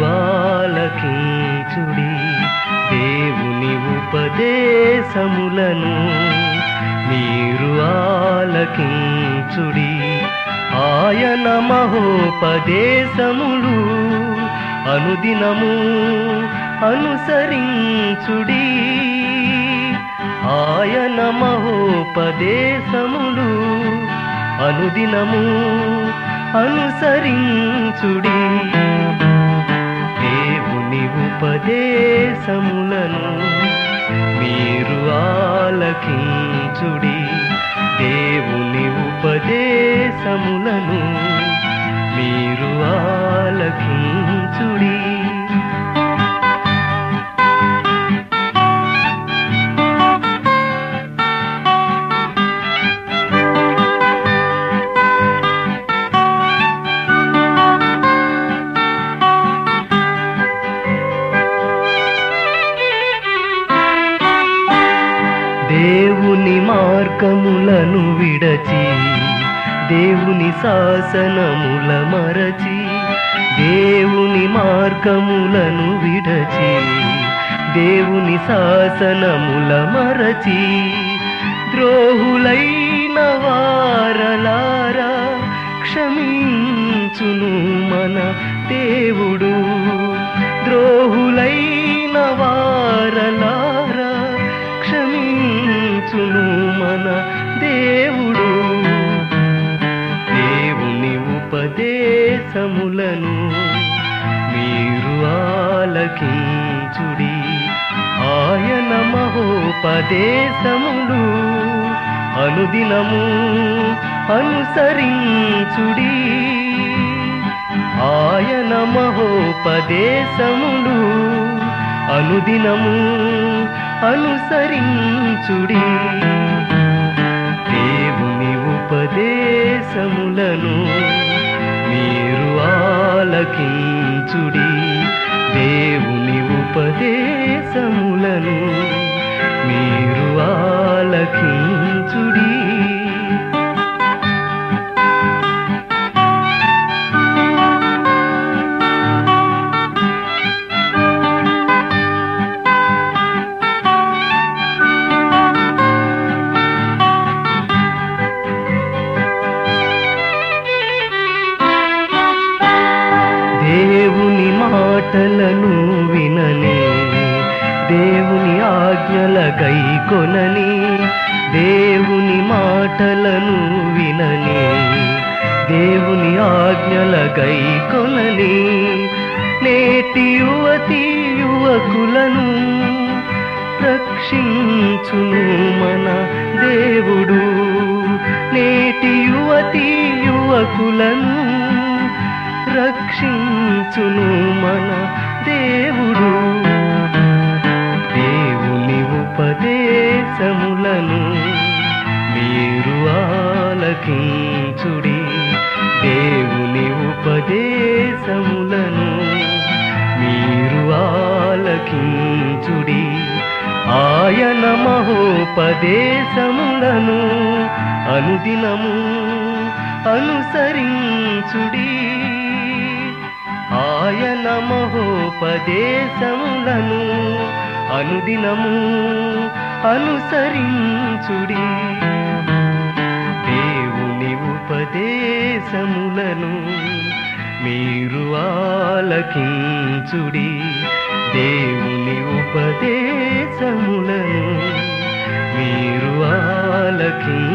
ఆలకించుడి దేవుని ఉపదేశములను మీరు ఆలకించుడి ఆయన మహోపదేశములు అనుదినము అనుసరించుడి ఆయన మహోపదేశములు అనుదినము అనుసరించుడి దేవుని ఉపదేశములను మీరు ఆలకించుడి దేవుని ఉపదేశములను మీరు ఆలకించుడి దేవుని మార్గములను విడచి దేవుని శాసనముల మరచి దేవుని మార్గములను విడచి దేవుని శాసనముల మరచి ద్రోహులైన వారలారా క్షమించును మన దేవుడు ద్రోహులైన వారలారా క్షమించును మన దేవుడు దేవుని ఉపదేశములను మీరు ఆలకించుడి ఆయన మహోపదేశములు అనుదినము అనుసరించుడి ఆయన మహోపదేశములు అనుదినము అనుసరించుడి దేవుని ఉపదేశములను మీరు ఆలకించుడి దేవుని ఉపదేశములను మీరు ఆలకించుడి దేవుని మాటలను వినని దేవుని ఆజ్ఞల గైకొనని దేవుని మాటలను వినని దేవుని ఆజ్ఞల గైకొనని నేటి యువతి యువకులను రక్షించును మన దేవుడు నేటి యువతి యువకులను రక్షించును మన దేవుడు దేవుని ఉపదేశములను మీరు ఆలకించుడి దేవుని ఉపదేశములను మీరు ఆలకించుడి ఆయన మహోపదేశములను అనుదినము అనుసరించుడి ఆయన మహోపదేశములను అనుదినము అనుసరించుడి దేవుని ఉపదేశములను మీరు ఆలకించుడి దేవుని ఉపదేశములను మీరు ఆలకించుడి